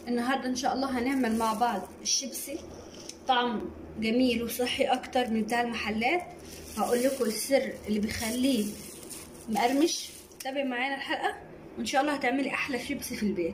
النهاردة ان شاء الله هنعمل مع بعض الشيبسي طعم جميل وصحي اكتر من بتاع المحلات هقول لكم السر اللي بيخليه مقرمش تابع معانا الحلقة وان شاء الله هتعملي احلى شيبسي في البيت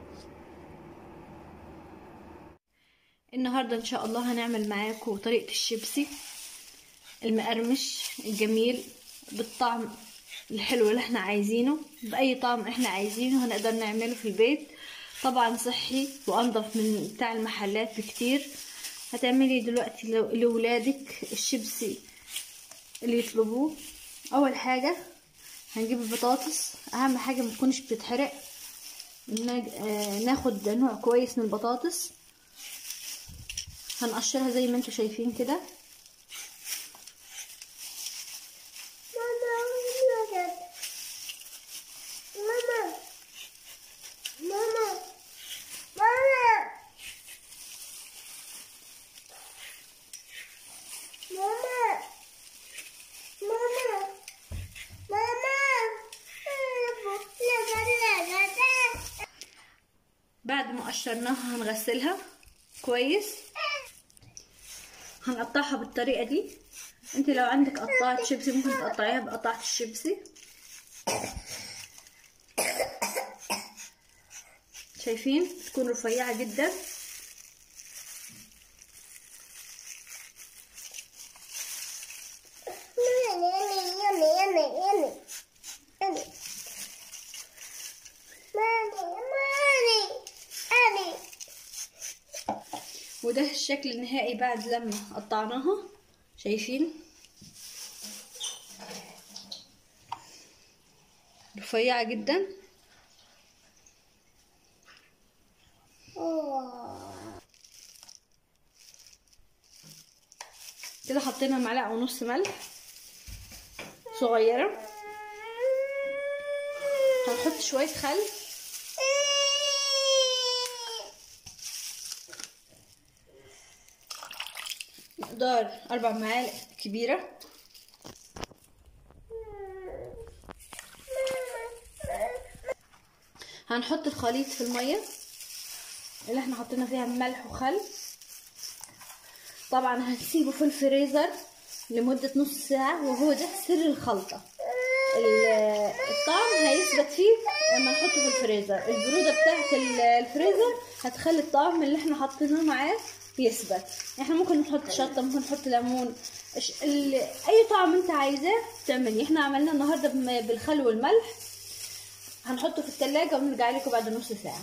النهاردة ان شاء الله هنعمل معاكم طريقة الشيبسي المقرمش الجميل بالطعم الحلو اللي احنا عايزينه باي طعم احنا عايزينه هنقدر نعمله في البيت طبعا صحي وانضف من بتاع المحلات بكتير هتعملي دلوقتي لولادك الشيبسي اللي يطلبوه اول حاجة هنجيب البطاطس اهم حاجة ما تكونش بتتحرق ناخد نوع كويس من البطاطس هنقشرها زي ما انتوا شايفين كده بعد ما قشرناها هنغسلها كويس هنقطعها بالطريقه دي انت لو عندك قطعه شيبسي ممكن تقطعيها بقطعه الشيبسي شايفين تكون رفيعه جدا وده الشكل النهائي بعد لما قطعناها شايفين رفيعة جدا كده حطينا معلقة ونص ملح صغيرة هنحط شوية خل مقدار أربع معالق كبيرة هنحط الخليط في المية اللي احنا حطينا فيها ملح وخل طبعا هنسيبه في الفريزر لمدة نص ساعة وهو ده سر الخلطة الطعم هيثبت فيه لما نحطه في الفريزر البرودة بتاعت الفريزر هتخلي الطعم اللي احنا حطيناه معاه يثبت احنا ممكن نحط شطه ممكن نحط ليمون اي طعم انت عايزاه تعمليه احنا عملناه النهارده بالخل والملح هنحطه في التلاجة ونرجع لكم بعد نص ساعه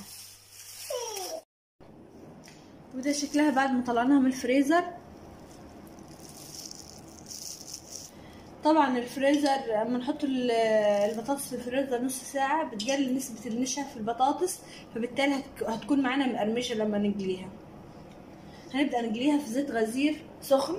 وده شكلها بعد ما طلعناها من الفريزر طبعا الفريزر لما نحط البطاطس في الفريزر نص ساعة بتقلل نسبة النشا في البطاطس فبالتالي هتكون معانا مقرمشة لما نقليها هنبدأ نقليها في زيت غزير سخن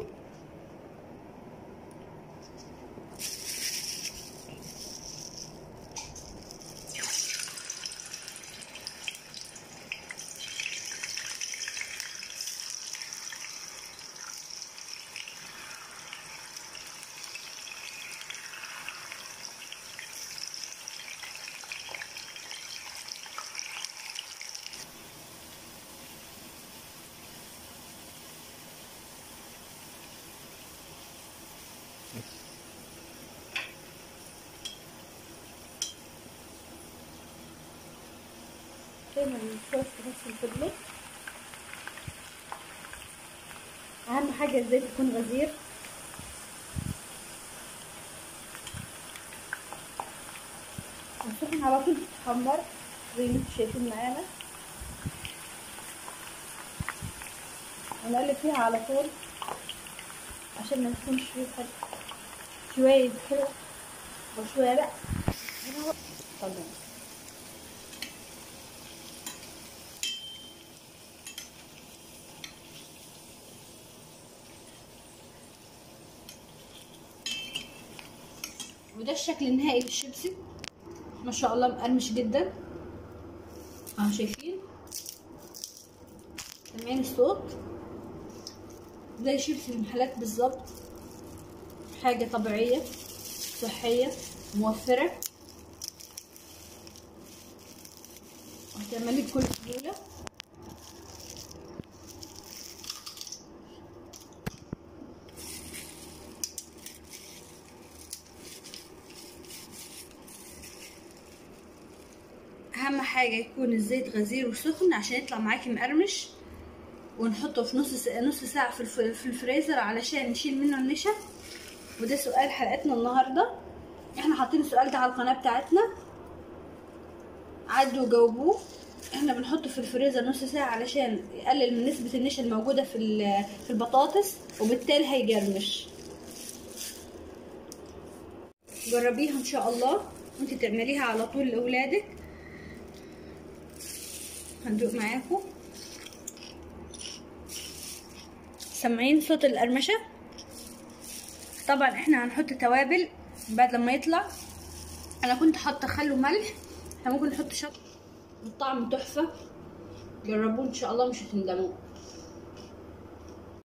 دايما الصوص بس الفضلة اهم حاجة الزيت يكون غزير السخن على طول بتتحمر زي ما انتم شايفين معانا هنقلب فيها على طول عشان ما تكونش فيه شوية حلو وشوية لا طبعا وده الشكل النهائي للشيبسي ما شاء الله مقرمش جدا اهو شايفين سامعين الصوت زي شيبسي المحلات بالظبط حاجة طبيعية صحية موفرة وهتعملي بكل سهولة اهم حاجه يكون الزيت غزير وسخن عشان يطلع معاكي مقرمش ونحطه في نص ساعة نص ساعه في, الف... في الفريزر علشان نشيل منه النشا وده سؤال حلقتنا النهارده احنا حاطين السؤال ده على القناه بتاعتنا عدوا وجاوبوه احنا بنحطه في الفريزر نص ساعه علشان يقلل من نسبه النشا الموجوده في في البطاطس وبالتالي هيجرمش جربيها ان شاء الله وانت تعمليها على طول لاولادك هندوق معاكم سامعين صوت القرمشه طبعا احنا هنحط توابل بعد لما يطلع انا كنت حاطه خل وملح احنا ممكن نحط شطه الطعم تحفه جربوه ان شاء الله مش هتندموا